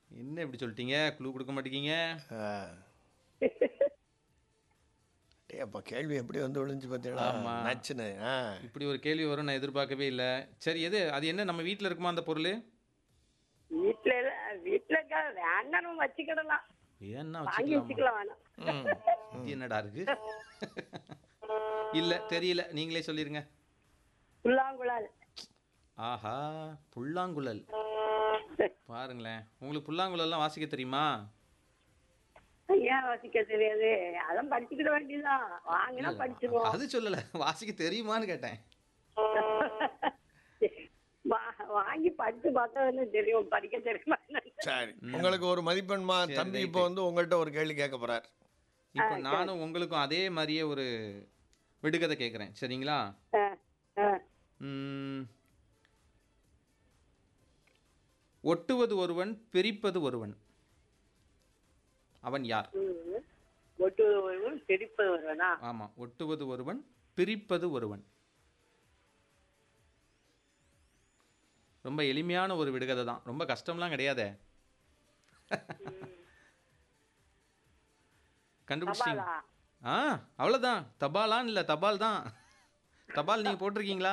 என்ன இப்படி சொல்லிட்டீங்க க்ளூ கொடுக்க மாட்டேங்க ஆ. டேய் அப்போ கேள்வி எப்படி வந்து விழுந்துச்சு பார்த்தீங்களா ஆமா. நச்சுன்னு ஆ இப்படி ஒரு கேள்வி வரும் நான் எதிர்பார்க்கவே இல்லை சரி எது அது என்ன நம்ம வீட்டில் இருக்குமா அந்த பொருள் வீட்டுல இல்ல- வீட்டுல இருக்கா வேண்டாம் நம்ம வச்சுக்கிடலாம் ஏன்னா வாங்கி வச்சுக்கலாம் வச்சுக்கலாம் வேணாம் இது என்னடா இருக்கு இல்ல தெரியல நீங்களே சொல்லிருங்க புல்லாங்குழல் ஆஹா புல்லாங்குழல் பாருங்களேன் உங்களுக்கு புல்லாங்குழல்லாம் வாசிக்க தெரியுமா ஏன் வாசிக்க தெரியாது அதான் படிச்சுக்கிட வேண்டியதுதான் வாங்கினா படிச்சிருவோம் அது சொல்லல வாசிக்க தெரியுமான்னு கேட்டேன் வா- வாங்கி படிச்சு பார்த்தா தெரியும் படிக்க தெரியுமா சரி உங்களுக்கு ஒரு மதிப்பெண்மா சரி, தம்பி ரைட்டு. இப்போ வந்து உங்கள்கிட்ட ஒரு கேள்வி கேட்க போறார் இப்போ நானும் உங்களுக்கும் அதே மாதிரியே ஒரு விடுகதை கேட்குறேன் சரிங்களா ஆ, ஆ. ம். ஒட்டுவது ஒருவன் பிரிப்பது ஒருவன் அவன் யார் ம். ஒட்டு ஒருவன் பிரிப்பது ஒருவனா ஆமா ஒட்டுவது ஒருவன் பிரிப்பது ஒருவன் ரொம்ப எளிமையான ஒரு விடுகதை தான் ரொம்ப கஷ்டம்லாம் கிடையாதே கண்டுபிடிச்சிட்டீங்க தபாலா ஆ அவ்வளோதான் தபாலான்னு இல்லை தபால் தான் தபால் நீங்கள் போட்டிருக்கீங்களா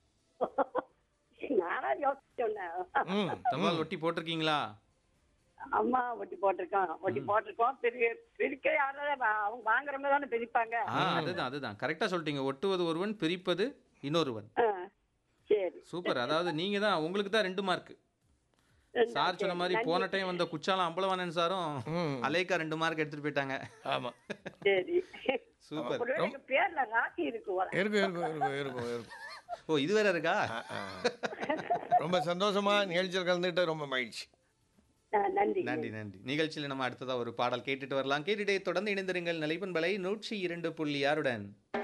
நானா யோசிச்சோன்னேன் ம் தபால் ஒட்டி போட்டிருக்கீங்களா அம்மா ஒட்டி போட்டிருக்கோம் ஒட்டி போட்டிருக்கோம் பெரிய பிரிக்க யாராவது அவங்க வாங்குற மாதிரி தானே பிரிப்பாங்க ஆ அதுதான் அதுதான் கரெக்டாக சொல்லிட்டீங்க ஒட்டுவது ஒருவன் பிரிப்பது இன்னொருவன் ஆ, சரி சூப்பர் அதாவது நீங்க தான் உங்களுக்கு தான் ரெண்டு மார்க் சார் சொன்ன மாதிரி போன டைம் வந்த குச்சாலம் அம்பலவாணன் சாரும் அலேக்கா ரெண்டு மார்க் எடுத்துட்டு போயிட்டாங்க ஆமா சரி சூப்பர் ஒருவேளை எங்க பேர்ல ராசி இருக்கு போல. இருக்கும் இருக்கும் இருக்கும் இருக்கும் இருக்கும் ஓ இது வேற இருக்கா ஆ, ஆ. ரொம்ப சந்தோஷமா நிகழ்ச்சியில் கலந்துக்கிட்டு ரொம்ப மகிழ்ச்சி ஆ, நன்றி நன்றி நன்றி நிகழ்ச்சியில் நம்ம அடுத்ததா ஒரு பாடல் கேட்டுட்டு வரலாம் கேட்டுட்டே தொடர்ந்து இணைந்திருங்கள் நிலைப்பண்பலை நூற்றி இரண்டு புள்ளி ஆறுடன்